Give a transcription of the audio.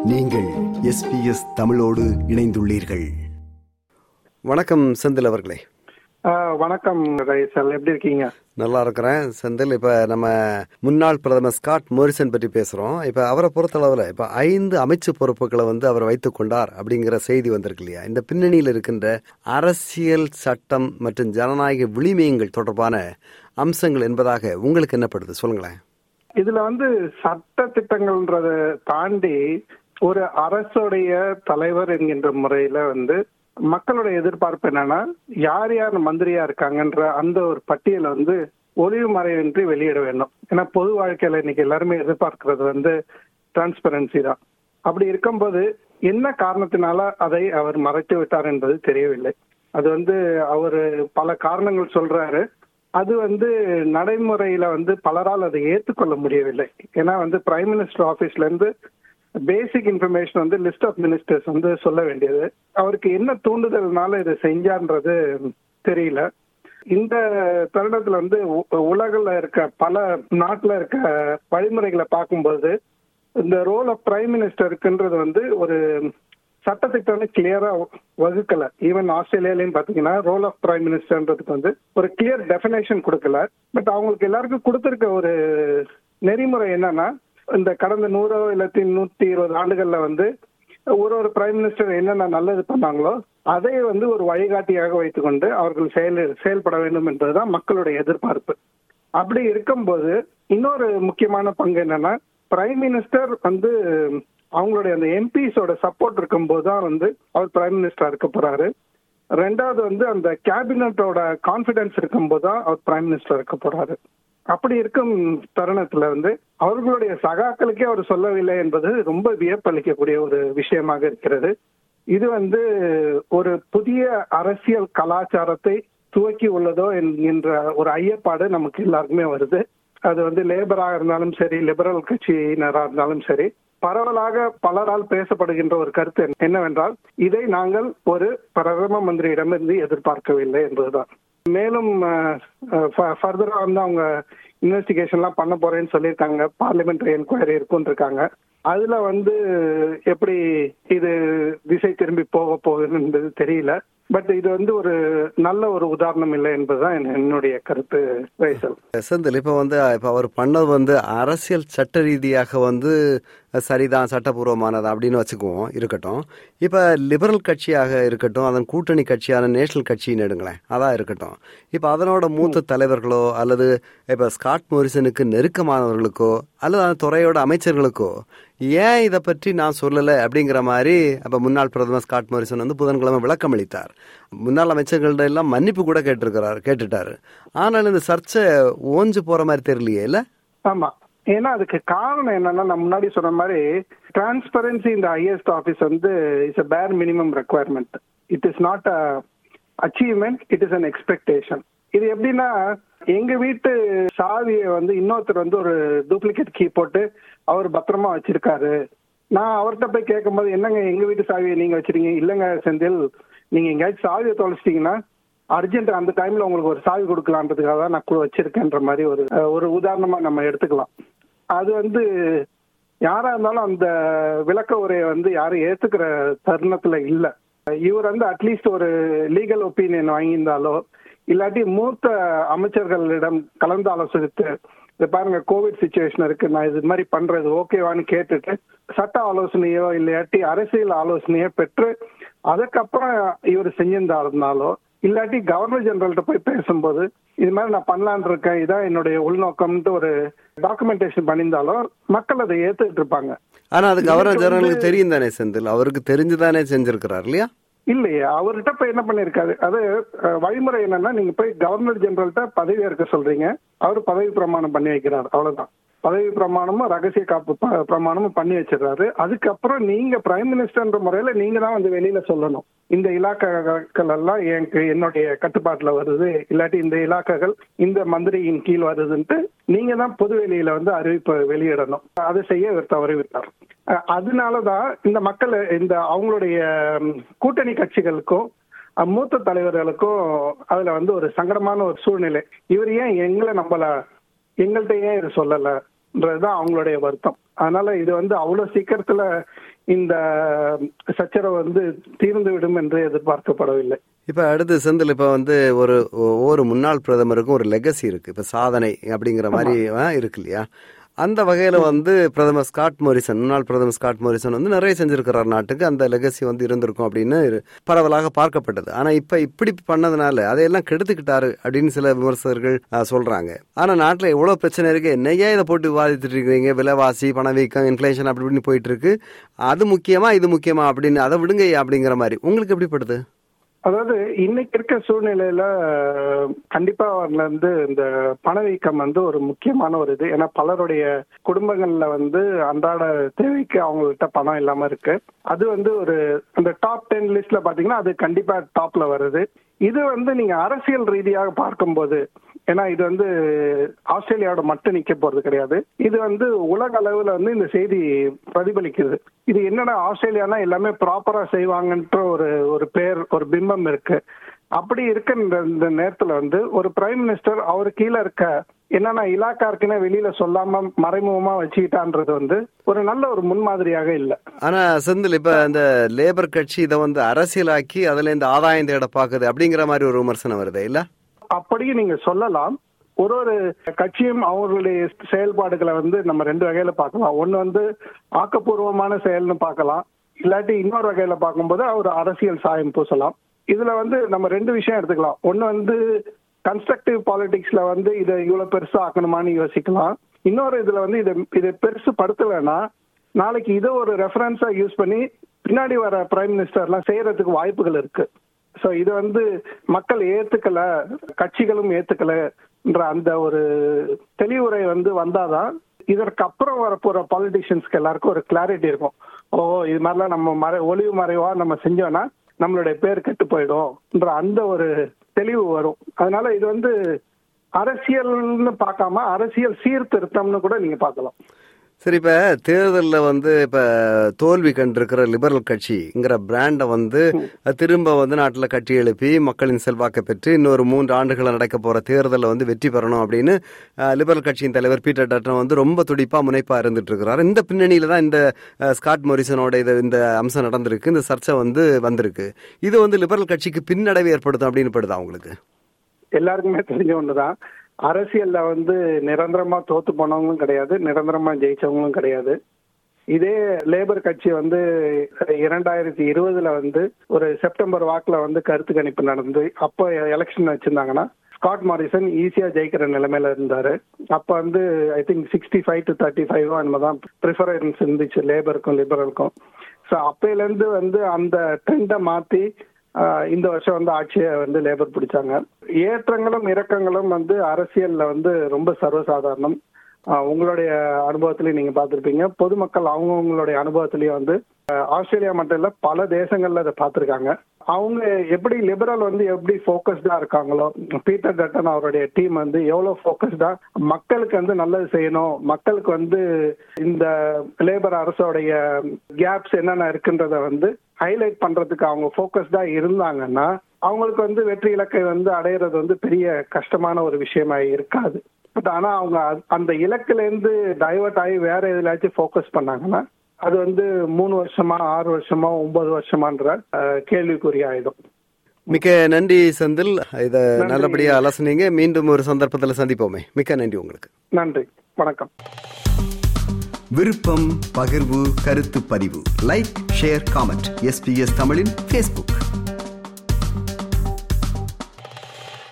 நீங்கள் எஸ்பிஎஸ் தமிழோடு இணைந்துள்ளீர்கள் வணக்கம் செந்தில் அவர்களே ஆ, வணக்கம் ரைசல் எப்படி இருக்கீங்க நல்லா இருக்கிறேன் செந்தில் இப்போ நம்ம முன்னாள் பிரதமர் ஸ்காட் மோரிசன் பற்றி பேசுகிறோம் இப்போ அவரை பொறுத்தளவில் இப்போ ஐந்து அமைச்சு பொறுப்புகளை வந்து அவர் வைத்துக் கொண்டார் அப்படிங்கிற செய்தி வந்திருக்கு இல்லையா இந்த பின்னணியில் இருக்கின்ற அரசியல் சட்டம் மற்றும் ஜனநாயக விளிமயங்கள் தொடர்பான அம்சங்கள் என்பதாக உங்களுக்கு என்னப்படுது சொல்லுங்களேன் இதுல வந்து சட்ட திட்டங்கள்ன்றத தாண்டி ஒரு அரசுடைய தலைவர் என்கின்ற முறையில வந்து மக்களுடைய எதிர்பார்ப்பு என்னன்னா யார் யார் மந்திரியா இருக்காங்கன்ற அந்த ஒரு பட்டியலை வந்து ஒளிவு மறைவின்றி வெளியிட வேண்டும் ஏன்னா பொது வாழ்க்கையில இன்னைக்கு எல்லாருமே எதிர்பார்க்கிறது வந்து டிரான்ஸ்பரன்சி தான் அப்படி இருக்கும்போது என்ன காரணத்தினால அதை அவர் மறைத்து விட்டார் என்பது தெரியவில்லை அது வந்து அவர் பல காரணங்கள் சொல்றாரு அது வந்து நடைமுறையில வந்து பலரால் அதை ஏற்றுக்கொள்ள முடியவில்லை ஏன்னா வந்து பிரைம் மினிஸ்டர் ஆபீஸ்ல இருந்து பேசிக் இன்ஃபர்மேஷன் வந்து லிஸ்ட் ஆஃப் மினிஸ்டர்ஸ் வந்து சொல்ல வேண்டியது அவருக்கு என்ன தூண்டுதல்னால இதை செஞ்சான்றது தெரியல இந்த தருணத்துல வந்து உ- உலகுல இருக்க பல நாட்டுல இருக்க வழிமுறைகளை பார்க்கும்போது இந்த ரோல் ஆஃப் பிரைம் மினிஸ்டருக்குன்றது வந்து ஒரு சட்டத்திட்டம் கிளியரா வகுக்கல ஈவன் ஆஸ்திரேலியாலயும் பாத்தீங்கன்னா ரோல் ஆஃப் பிரைம் மினிஸ்டர்ன்றதுக்கு வந்து ஒரு கிளியர் டெஃபினேஷன் கொடுக்கல பட் அவங்களுக்கு எல்லாருக்கும் கொடுத்திருக்க ஒரு நெறிமுறை என்னன்னா இந்த கடந்த நூறோ இல்லாட்டி நூத்தி இருபது ஆண்டுகள்ல வந்து ஒரு ஒரு பிரைம் மினிஸ்டர் என்னென்ன நல்லது பண்ணாங்களோ அதை வந்து ஒரு வழிகாட்டியாக வைத்துக்கொண்டு அவர்கள் செயல் செயல்பட வேண்டும் என்பதுதான் மக்களுடைய எதிர்பார்ப்பு அப்படி இருக்கும்போது இன்னொரு முக்கியமான பங்கு என்னன்னா பிரைம் மினிஸ்டர் வந்து அவங்களுடைய அந்த எம்பிஸோட சப்போர்ட் இருக்கும்போது தான் வந்து அவர் பிரைம் மினிஸ்டரா இருக்க போறாரு ரெண்டாவது வந்து அந்த கேபினட்டோட கான்பிடன்ஸ் இருக்கும்போது தான் அவர் பிரைம் மினிஸ்டர் இருக்க போறாரு அப்படி இருக்கும் தருணத்துல வந்து அவர்களுடைய சகாக்களுக்கே அவர் சொல்லவில்லை என்பது ரொம்ப வியப்பளிக்கக்கூடிய ஒரு விஷயமாக இருக்கிறது இது வந்து ஒரு புதிய அரசியல் கலாச்சாரத்தை துவக்கி உள்ளதோ என்கின்ற ஒரு ஐயப்பாடு நமக்கு எல்லாருக்குமே வருது அது வந்து லேபராக இருந்தாலும் சரி லிபரல் கட்சியினராக இருந்தாலும் சரி பரவலாக பலரால் பேசப்படுகின்ற ஒரு கருத்து என்னவென்றால் இதை நாங்கள் ஒரு பிரதம மந்திரியிடமிருந்து எதிர்பார்க்கவில்லை என்பதுதான் மேலும் ஃபர்தரா வந்து அவங்க இன்வெஸ்டிகேஷன்லாம் பண்ண போறேன்னு சொல்லியிருக்காங்க பார்லிமெண்டரி என்கொயரி இருக்குன்னு இருக்காங்க அதுல வந்து எப்படி இது திசை திரும்பி போக போகுதுன்றது தெரியல பட் இது வந்து ஒரு நல்ல ஒரு உதாரணம் இல்லை என்பதுதான் என்- என்னுடைய கருத்து வைசல் செந்தில் இப்போ வந்து இப்போ அவர் பண்ணது வந்து அரசியல் சட்ட ரீதியாக வந்து சரிதான் சட்டபூர்வமானது அப்படின்னு வச்சுக்குவோம் இருக்கட்டும் இப்போ லிபரல் கட்சியாக இருக்கட்டும் அதன் கூட்டணி கட்சியான நேஷனல் கட்சின்னு எடுங்களேன் அதான் இருக்கட்டும் இப்போ அதனோட மூத்த தலைவர்களோ அல்லது இப்போ ஸ்காட் மோரிசனுக்கு நெருக்கமானவர்களுக்கோ அல்லது அந்த துறையோட அமைச்சர்களுக்கோ ஏன் இதை பற்றி நான் சொல்லலை அப்படிங்கிற மாதிரி அப்போ முன்னாள் பிரதமர் ஸ்காட் மோரிசன் வந்து புதன்கிழமை விளக்கம் அளித்தார் முன்னாள் அமைச்சர்கள்ட்ட எல்லாம் மன்னிப்பு கூட கேட்டிருக்கிறார் கேட்டுட்டாரு ஆனால் இந்த சர்ச்சை ஓஞ்சு போற மாதிரி தெரியலையே இல்ல ஆமா ஏன்னா அதுக்கு காரணம் என்னன்னா நான் முன்னாடி சொன்ன மாதிரி டிரான்ஸ்பரன்சி இந்த ஹையஸ்ட் ஆபீஸ் வந்து it's a bare minimum requirement it is not a achievement it is an expectation இது எப்படின்னா எங்க வீட்டு சாவியை வந்து இன்னொருத்தர் வந்து ஒரு டூப்ளிகேட் கீ போட்டு அவர் பத்திரமா வச்சிருக்காரு நான் அவர்கிட்ட போய் கேட்கும்போது என்னங்க எங்க வீட்டு சாவியை நீங்க வச்சிருக்கீங்க இல்லைங்க செந்தில் நீங்க எங்கேயாச்சும் சாவியை தொலைச்சிட்டீங்கன்னா அர்ஜென்ட் அந்த டைம்ல உங்களுக்கு ஒரு சாவி கொடுக்கலான்றதுக்காக தான் நான் கு- வச்சிருக்கேன்ற மாதிரி ஒரு அஹ், ஒரு உதாரணமா நம்ம எடுத்துக்கலாம் அது வந்து யாரா இருந்தாலும் அந்த விளக்க உரையை வந்து யாரும் ஏத்துக்கிற தருணத்துல இல்ல இவர் வந்து அட்லீஸ்ட் ஒரு லீகல் ஒப்பீனியன் வாங்கியிருந்தாலோ இல்லாட்டி மூத்த அமைச்சர்களிடம் கலந்து ஆலோசித்து இது பாருங்க கோவிட் சுச்சுவேஷன் இருக்கு நான் இது மாதிரி பண்றது ஓகேவான்னு கேட்டுட்டு சட்ட ஆலோசனையோ இல்லாட்டி அரசியல் ஆலோசனையோ பெற்று அதுக்கப்புறம் இவர் செஞ்சிருந்தாருனாலோ இல்லாட்டி கவர்னர் ஜெனரல்கிட்ட போய் பேசும்போது இது மாதிரி நான் பண்ணலான் இருக்கேன் இதான் என்னுடைய உள்நோக்கம்ன்ட்டு ஒரு டாக்குமெண்டேஷன் பண்ணியிருந்தாலும் மக்கள் அதை ஏத்துக்கிட்டு இருப்பாங்க ஆனா அது கவர்னர் இதுக்கு ஜெனரலுக்கு வந்து- தெரியும் தானே செந்தில் அவருக்கு தெரிஞ்சுதானே செஞ்சிருக்கிறார் இல்லையா இல்லையே அவர்கிட்ட போய் என்ன பண்ணிருக்காரு அது அஹ், வழிமுறை என்னன்னா நீங்க போய் கவர்னர் ஜெனரல்கிட்ட பதவி ஏற்க சொல்றீங்க அவர் பதவி பிரமாணம் பண்ணி வைக்கிறார் அவ்வளவுதான் பதவி பிரமாணமும் ரகசிய காப்பு ப- பிரமாணமும் பண்ணி வச்சிடுறாரு அதுக்கப்புறம் நீங்க பிரைம் மினிஸ்டர்ன்ற முறையில நீங்க தான் வந்து வெளியில சொல்லணும் இந்த இலாக்காக்கள் எல்லாம் எனக்கு என்னுடைய கட்டுப்பாட்டுல வருது இல்லாட்டி இந்த இலாக்காக்கள் இந்த மந்திரியின் கீழ் வருதுன்ட்டு நீங்க தான் பொது வெளியில வந்து அறிவிப்பை வெளியிடணும் அதை செய்ய இவர் தவறிவிட்டார் அஹ் அதனாலதான் இந்த மக்கள் இந்த அவங்களுடைய ம், கூட்டணி கட்சிகளுக்கும் அஹ், மூத்த தலைவர்களுக்கும் அதுல வந்து ஒரு சங்கடமான ஒரு சூழ்நிலை இவர் ஏன் எங்களை நம்பல எங்கள்கிட்ட ஏன் இது சொல்லலன்றதுதான் அவங்களுடைய வருத்தம் அதனால இது வந்து அவ்வளவு சீக்கிரத்துல இந்த சச்சரவு வந்து தீர்ந்து விடும் என்று எதிர்பார்க்கப்படவில்லை இப்ப அடுத்து செந்தில் இப்ப வந்து ஒரு ஒவ்வொரு முன்னாள் பிரதமருக்கும் ஒரு லெகசி இருக்கு இப்ப சாதனை அப்படிங்கிற மாதிரி ஆ, இருக்கு இல்லையா அந்த வகையில வந்து பிரதமர் ஸ்காட் மோரிசன் முன்னாள் பிரதமர் ஸ்காட் மோரிசன் வந்து நிறைய செஞ்சிருக்கிறார் நாட்டுக்கு அந்த லெகசி வந்து இருந்திருக்கும் அப்படின்னு இரு- பரவலாக பார்க்கப்பட்டது ஆனா இப்ப இப்படி பண்ணதுனால அதையெல்லாம் கெடுத்துக்கிட்டாரு அப்படின்னு சில விமர்சகர்கள் ஆ, சொல்றாங்க ஆனா நாட்டுல எவ்வளவு பிரச்சனை இருக்கு என்னையா இதை போட்டு விவாதித்துட்டு இருக்கீங்க விலைவாசி பணவீக்கம் இன்ஃபிளேஷன் அப்படி இப்படின்னு போயிட்டு இருக்கு அது முக்கியமா இது முக்கியமா அப்படின்னு அதை விடுங்க அப்படிங்கிற மாதிரி உங்களுக்கு எப்படி படுது அதாவது இன்னைக்கு இருக்க சூழ்நிலையில அஹ், கண்டிப்பா அதுல வந்து இந்த பணவீக்கம் வந்து ஒரு முக்கியமான ஒரு இது ஏன்னா பலருடைய குடும்பங்கள்ல வந்து அன்றாட தேவைக்கு அவங்கள்ட்ட பணம் இல்லாம இருக்கு அது வந்து ஒரு அந்த டாப் டென் லிஸ்ட்ல பாத்தீங்கன்னா அது கண்டிப்பா டாப்ல வருது இது வந்து நீங்க அரசியல் ரீதியாக பார்க்கும்போது ஏன்னா இது வந்து ஆஸ்திரேலியாவோட மட்டும் நிக்க போறது கிடையாது இது வந்து உலக அளவுல வந்து இந்த செய்தி பிரதிபலிக்குது இது என்னடா ஆஸ்திரேலியானா எல்லாமே ப்ராப்பரா செய்வாங்கன்ற ஒரு ஒரு பேர் ஒரு பிம்பம் இருக்கு அப்படி இருக்க இந்த இந்த நேரத்துல வந்து ஒரு பிரைம் மினிஸ்டர் அவர் கீழே இருக்க என்னென்ன இலாக்கா இருக்குன்னு வெளியில சொல்லாம மறைமுகமா வச்சுக்கிட்டான்றது வந்து ஒரு நல்ல ஒரு முன்மாதிரியாக இல்லை ஆனா செந்தில் இப்ப இந்த லேபர் கட்சி இதை வந்து அரசியலாக்கி அதுல இந்த ஆதாயம் தேட பாக்குது அப்படிங்கிற மாதிரி ஒரு விமர்சனம் வருது இல்ல அப்படியும் நீங்க சொல்லலாம் ஒரு ஒரு கட்சியும் அவர்களுடைய செயல்பாடுகளை வந்து நம்ம ரெண்டு வகையில பார்க்கலாம் ஒன்னு வந்து ஆக்கப்பூர்வமான செயல்னு பார்க்கலாம் இல்லாட்டி இன்னொரு வகையில பார்க்கும்போது அவர் அரசியல் சாயம் பூசலாம் இதுல வந்து நம்ம ரெண்டு விஷயம் எடுத்துக்கலாம் ஒன்னு வந்து கன்ஸ்ட்ரக்டிவ் பாலிடிக்ஸ்ல வந்து இதை இவ்வளவு பெருசா ஆக்கணுமான்னு யோசிக்கலாம் இன்னொரு இதுல வந்து இதை இதை பெருசு படுத்தலைன்னா நாளைக்கு இதை ஒரு ரெஃபரன்ஸா யூஸ் பண்ணி பின்னாடி வர பிரைம் மினிஸ்டர்லாம் செய்யறதுக்கு வாய்ப்புகள் இருக்கு சோ இது வந்து மக்கள் ஏத்துக்கல கட்சிகளும் ஏத்துக்கலன்ற அந்த ஒரு தெளிவுரை வந்து வந்தாதான் இதற்கு அப்புறம் வரப்போற பாலிட்டிஷியன்ஸ்க்கு எல்லாருக்கும் ஒரு கிளாரிட்டி இருக்கும் ஓ இது மாதிரிலாம் நம்ம மறை ஒளிவு மறைவா நம்ம செஞ்சோம்னா நம்மளுடைய பேர் கெட்டு போயிடும்ன்ற அந்த ஒரு தெளிவு வரும் அதனால இது வந்து அரசியல்னு பார்க்காம அரசியல் சீர்திருத்தம்னு கூட நீங்க பார்க்கலாம் சரி இப்ப தேர்தலில் வந்து இப்ப தோல்வி கண்டிருக்கிற லிபரல் கட்சிங்கிற பிராண்டை வந்து திரும்ப வந்து நாட்டில் கட்டி எழுப்பி மக்களின் செல்வாக்கை பெற்று இன்னொரு மூன்று ஆண்டுகள் நடக்க போற தேர்தலில் வந்து வெற்றி பெறணும் அப்படின்னு அஹ், லிபரல் கட்சியின் தலைவர் பீட்டர் டட்டன் வந்து ரொம்ப துடிப்பா முனைப்பா இருந்துட்டு இருக்கிறார் இந்த பின்னணியில தான் இந்த அஹ், ஸ்காட் மொரிசனோட இது இந்த அம்சம் நடந்திருக்கு இந்த சர்ச்சை வந்து வந்திருக்கு இது வந்து லிபரல் கட்சிக்கு பின்னடைவு ஏற்படுத்தும் அப்படின்னு படுதா உங்களுக்கு எல்லாருக்குமே தெரிஞ்ச ஒண்ணுதான் அரசியல்ல வந்து நிரந்தரமா தோத்து போனவங்களும் கிடையாது நிரந்தரமா ஜெயிச்சவங்களும் கிடையாது இதே லேபர் கட்சி வந்து இரண்டாயிரத்தி இருபதுல வந்து ஒரு செப்டம்பர் வாக்குல வந்து கருத்து கணிப்பு நடந்து அப்போ எலெக்ஷன் வச்சிருந்தாங்கன்னா ஸ்காட் மாரிசன் ஈஸியா ஜெயிக்கிற நிலைமையில இருந்தாரு அப்ப வந்து I think sixty five to thirty five தான் ப்ரிஃபரன்ஸ் இருந்துச்சு லேபருக்கும் லிபரலுக்கும் ஸோ அப்பையில இருந்து வந்து அந்த ட்ரெண்டை மாத்தி ஆஹ் இந்த வருஷம் வந்து ஆட்சியை வந்து லேபர் பிடிச்சாங்க ஏற்றங்களும் இறக்கங்களும் வந்து அரசியல்ல வந்து ரொம்ப சர்வசாதாரணம் ஆஹ் உங்களுடைய அனுபவத்திலையும் நீங்க பார்த்திருப்பீங்க பொதுமக்கள் அவங்கவுங்களுடைய அனுபவத்திலயும் வந்து ஆஹ் ஆஸ்திரேலியா மட்டும் இல்ல பல தேசங்கள்ல அதை பார்த்திருக்காங்க அவங்க எப்படி லிபரல் வந்து எப்படி ஃபோக்கஸ்டா இருக்காங்களோ பீட்டர் டட்டன் அவருடைய டீம் வந்து எவ்வளவு ஃபோக்கஸ்டா மக்களுக்கு வந்து நல்லது செய்யணும் மக்களுக்கு வந்து இந்த லேபர் அரசோடைய கேப்ஸ் என்னென்ன இருக்குன்றத வந்து ஹைலைட் பண்றதுக்கு அவங்க ஃபோக்கஸ்டா இருந்தாங்கன்னா அவங்களுக்கு வந்து வெற்றி இலக்கை வந்து அடையிறது வந்து பெரிய கஷ்டமான ஒரு விஷயமா இருக்காது பட் ஆனா அவங்க அ- அந்த இலக்குல இருந்து டைவர்ட் ஆகி வேற எதுலாச்சும் ஃபோக்கஸ் பண்ணாங்கன்னா அது வந்து மூணு வருஷமா ஆறு வருஷமா ஒன்பது வருஷமான்ற அஹ், கேள்விக்குறி ஆயிடும் மிக்க நன்றி செந்தில் இதை நல்லபடியா அலசுனீங்க மீண்டும் ஒரு சந்தர்ப்பத்தில் சந்திப்போமே மிக்க நன்றி உங்களுக்கு நன்றி வணக்கம் விருப்பம் பகிர்வு கருத்து பதிவு லைக் ஷேர் காமெண்ட் எஸ்பிஎஸ் தமிழின் ஃபேஸ்புக்